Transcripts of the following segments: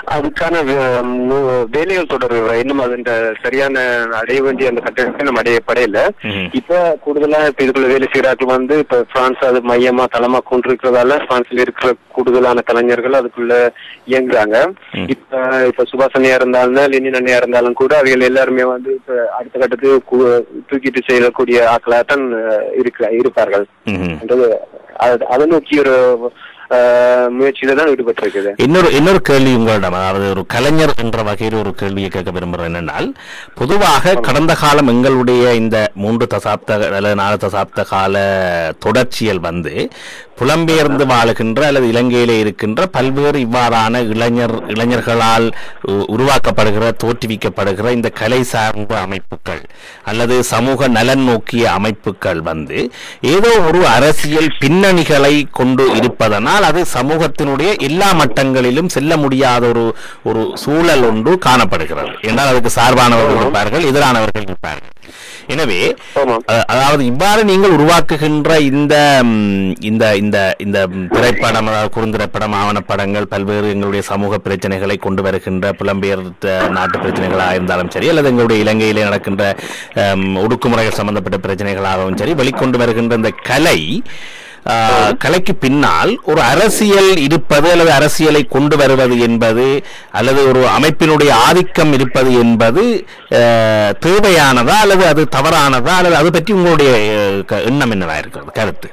அதுக்கான வே- மு- வேலைகள் தொடர்பு இன்னும் அதன் சரியான அடைய வேண்டிய அந்த கட்டணத்தை நம்ம அடையப்படையில ம்ஹும். இப்ப கூடுதலா இப்ப இதுக்குள்ள வேலை செய்யறாக்கள் வந்து இப்ப பிரான்ஸ் அது மையமா தளமா கொண்டிருக்கிறதால பிரான்ஸ்ல இருக்கிற கூடுதலான கலைஞர்கள் அதுக்குள்ள இயங்குறாங்க ம். இப்ப இப்ப சுபாசனியா இருந்தாலும் லெனின் அண்ணியா இருந்தாலும் கூட அவைகள் எல்லாருமே வந்து இப்ப அடுத்த கட்டத்துக்கு கு- தூக்கிட்டு செய்யக்கூடிய ஆக்களாகத்தான் அஹ், இருக்க இருப்பார்கள் ம்ஹும். என்றது அது- அதை நோக்கி ஒரு அஹ், முயற்சியில தான் ஈடுபட்டிருக்குது இன்னொரு இன்னொரு கேள்வி உங்களிடம் அதாவது ஒரு கலைஞர் என்ற வகையில் ஒரு கேள்வியை கேட்க விரும்புகிறேன் என்னென்னால் பொதுவாக கடந்த காலம் எங்களுடைய இந்த மூன்று தசாப்த அல்லது நாலு தசாப்த கால தொடர்ச்சியல் வந்து புலம்பெயர்ந்து வாழுகின்ற அல்லது இலங்கையிலே இருக்கின்ற பல்வேறு இவ்வாறான இளைஞர் இளைஞர்களால் உ- உருவாக்கப்படுகிற தோற்றுவிக்கப்படுகிற இந்த கலை சார்ந்த அமைப்புகள் அல்லது சமூக நலன் நோக்கிய அமைப்புகள் வந்து ஏதோ ஒரு அரசியல் பின்னணிகளை கொண்டு இருப்பதனால் அது சமூகத்தினுடைய எல்லா மட்டங்களிலும் செல்ல முடியாத ஒரு ஒரு சூழல் ஒன்று காணப்படுகிறது என்றால் அதுக்கு சார்பானவர்கள் இருப்பார்கள் எதிரானவர்கள் இருப்பார்கள் எனவே ஆமாம் அ- அதாவது இவ்வாறு நீங்கள் உருவாக்குகின்ற இந்த ம், இந்த இந்த இந்த ம், திரைப்படம் அதாவது குறுந்திரைப்படம் ஆவணப்படங்கள் பல்வேறு எங்களுடைய சமூக பிரச்சனைகளை கொண்டு வருகின்ற புலம்பெயர் த- நாட்டு பிரச்சனைகளாக இருந்தாலும் சரி அல்லது எங்களுடைய இலங்கையிலே நடக்கின்ற அம், ஒடுக்குமுறைகள் சம்பந்தப்பட்ட பிரச்சனைகளாகவும் சரி வெளிக்கொண்டு வருகின்ற இந்த கலை ஆ, கலைக்கு பின்னால் ஒரு அரசியல் இருப்பது அல்லது அரசியலை கொண்டு வருவது என்பது அல்லது ஒரு அமைப்பினுடைய ஆதிக்கம் இருப்பது என்பது ஆ, தேவையானதா அல்லது அது தவறானதா அல்லது அது பற்றி உங்களுடைய அஹ், க- எண்ணம் என்னவா இருக்கிறது கருத்து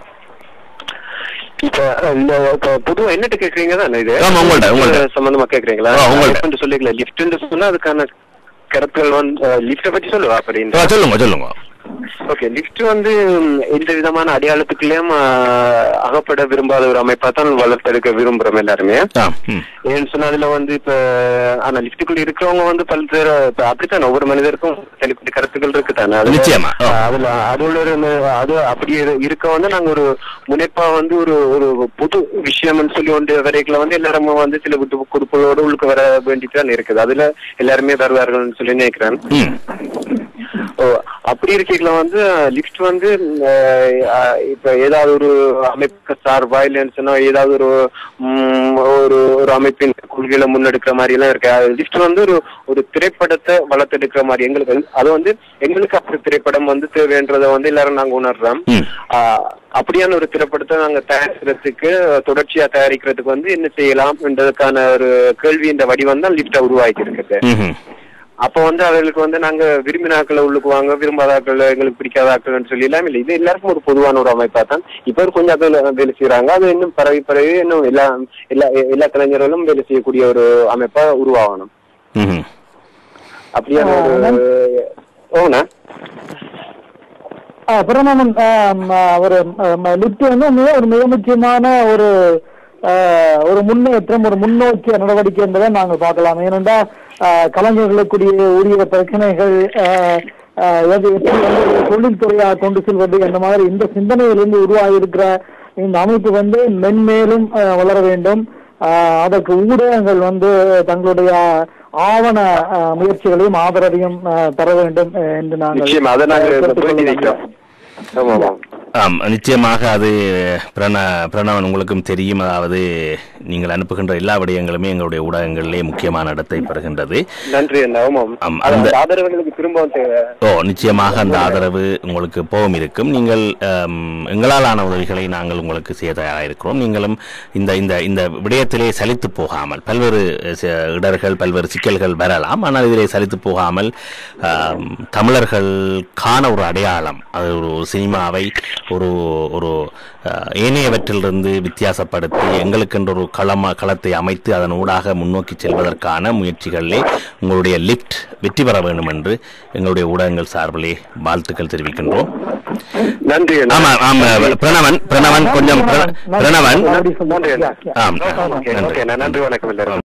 இப்ப இந்த இப்ப பொதுவா என்னட்டு கேக்குறீங்க தானே இது ஆமா, உங்கள்ட்ட, உங்கள்ட்ட. Lift சம்பந்தமா கேக்குறீங்களா ஆ, உங்கள்ட்ட. லிஃப்ட் சொல்லிக்கல லிஃப்ட் சொன்னா அதுக்கான கருத்துக்கள் வந்து லிஃப்ட பத்தி சொல்லுவா ஆ, அப்படின்னு சொல்லுங்க சொல்லுங்க ஓகே லிஃப்ட் வந்து ம், எந்த விதமான அடையாளத்துக்குள்ளேயும் ஆ, அகப்பட விரும்பாத ஒரு அமைப்பா தான் வளர்த்தெடுக்க விரும்புறோம் எல்லாருமே ஆ, ம். ஏன்னு சொன்னா அதுல வந்து இப்ப ஆனா லிஃப்ட்டுக்குள்ள இருக்கிறவங்க வந்து பல்வேறு இப்ப அப்படித்தானே ஒவ்வொரு மனிதருக்கும் தனிப்பட்ட கருத்துக்கள் இருக்குதானே அதுல- நிச்சயமா, ஆ. அதுல அது உள்ள ஒரு ம- அது அப்படி இரு- இருக்க வந்து நாங்க ஒரு முனைப்பா வந்து ஒரு ஒரு பொது விஷயம்னு சொல்லி ஒன்று வரைக்கும் வந்து எல்லாரும் வந்து சில விட்டு கொடுப்பலோடு உள்ளுக்கு வர வேண்டிதான் இருக்குது அதுல எல்லாருமே வருவார்கள்னு சொல்லி நினைக்கிறேன் ம். ஓ, அப்படி இருக்கைகள வந்து லிஃப்ட் வந்து அஹ், அஹ், இப்ப ஏதாவது ஒரு அமைப்புக்கு சார்பா இல்லைன்னு சொன்னா ஏதாவது ஒரு ம், ஒரு ஒரு அமைப்பின் கொள்கையில முன்னெடுக்கிற மாதிரி எல்லாம் இருக்கு லிஃப்ட் வந்து ஒரு ஒரு திரைப்படத்தை வளர்த்தெடுக்கிற மாதிரி எங்களுக்கு வந்து- அது வந்து எங்களுக்கு அப்படி திரைப்படம் வந்து தேவைன்றதை வந்து எல்லாரும் நாங்க உணர்றோம் ம். ஆஹ், அப்படியான ஒரு திரைப்படத்தை நாங்க தயாரிக்கிறதுக்கு தொடர்ச்சியா தயாரிக்கிறதுக்கு வந்து என்ன செய்யலாம் என்றதுக்கான ஒரு கேள்வி இந்த வடிவம் தான் லிஃப்டா உருவாக்கி இருக்குது ம்ஹும். அப்ப வந்து அவர்களுக்கு வந்து நாங்க விரும்பினாக்களை உள்ளுக்கு வாங்க விரும்பாதாக்கள் எங்களுக்கு பிடிக்காத ஆக்கள்னு சொல்லி எல்லாம் இல்லை இது எல்லாருக்கும் ஒரு பொதுவான ஒரு அமைப்பா தான் இப்ப ஒரு கொஞ்சம் பேர் வேலை செய்யறாங்க அது இன்னும் பரவி பரவி இன்னும் எல்லா எல்லா எல்லா கலைஞர்களும் வேலை செய்யக்கூடிய ஒரு அமைப்பா உருவாகணும் ம்ஹும். அப்படியான ஒரு ஓனா பிரமாணம் ஒரு லிப்ட் வந்து மிக ஒரு மிக முக்கியமான ஒரு ஆஹ், ஒரு முன்னேற்றம் ஒரு முன்னோக்கிய நடவடிக்கை என்பதை நாங்கள் பார்க்கலாம் ஏனென்றால் ஆஹ், கலைஞர்களுக்குரிய உரிய பிரச்சனைகள் ஆஹ், ஆஹ், எது எப்படி வந்து ஒரு தொழில்துறையாக கொண்டு செல்வது இந்த மாதிரி இந்த சிந்தனையிலிருந்து உருவாகி இருக்கிற இந்த அமைப்பு வந்து மென்மேலும் ஆஹ், வளர வேண்டும் ஆஹ், அதற்கு ஊடகங்கள் வந்து தங்களுடைய ஆவண ஆஹ், முயற்சிகளையும் ஆதரவையும் ஆஹ், தர வேண்டும் ஆஹ், என்று நாங்கள் நிச்சயமா அதை நாங்க கேட்டுக்கொள்ள வேண்டி நிற்கிறோம் ஆமா ஆமா ஆம் நிச்சயமாக அது பிரண பிரணவன் உங்களுக்கும் தெரியும் அதாவது நீங்கள் அனுப்புகின்ற எல்லா விடயங்களுமே எங்களுடைய ஊடகங்களிலே முக்கியமான இடத்தை பெறுகின்றது நன்றி அண்ணா ஆமாம் ஆம், அது அந்த- அந்த ஆதரவுகளுக்கு திரும்பவும் தேவை ஓ நிச்சயமாக அந்த ஆதரவு உங்களுக்கு எப்பவும் இருக்கும் நீங்கள் ஆம், எங்களால் ஆன உதவிகளை நாங்கள் உங்களுக்கு செய்ய தயாராக இருக்கிறோம் நீங்களும் இந்த இந்த இந்த விடயத்திலே சலித்து போகாமல் பல்வேறு ச- இடர்கள் பல்வேறு சிக்கல்கள் வரலாம் ஆனால் இதிலே சலித்து போகாமல் ஆம், தமிழர்கள் காண ஒரு அடையாளம் அது ஒரு சினிமாவை ஒரு ஒரு அஹ், ஏனையவற்றிலிருந்து வித்தியாசப்படுத்தி எங்களுக்கென்று ஒரு களமா களத்தை அமைத்து அதன் ஊடாக முன்னோக்கி செல்வதற்கான முயற்சிகளிலே உங்களுடைய லிஃப்ட் வெற்றி பெற வேண்டும் என்று எங்களுடைய ஊடகங்கள் சார்பிலே வாழ்த்துக்கள் தெரிவிக்கின்றோம் நன்றி அண்ணா. ஆமா ஆமா பிரணவன் பிரணவன் கொஞ்சம் பிர- பிரணவன் அப்படி சொல்லுங்க. நன்றி அண்ணா. ஆம் ஓகே நன்றி ஓகே நன்றி வணக்கம் எல்லாரும்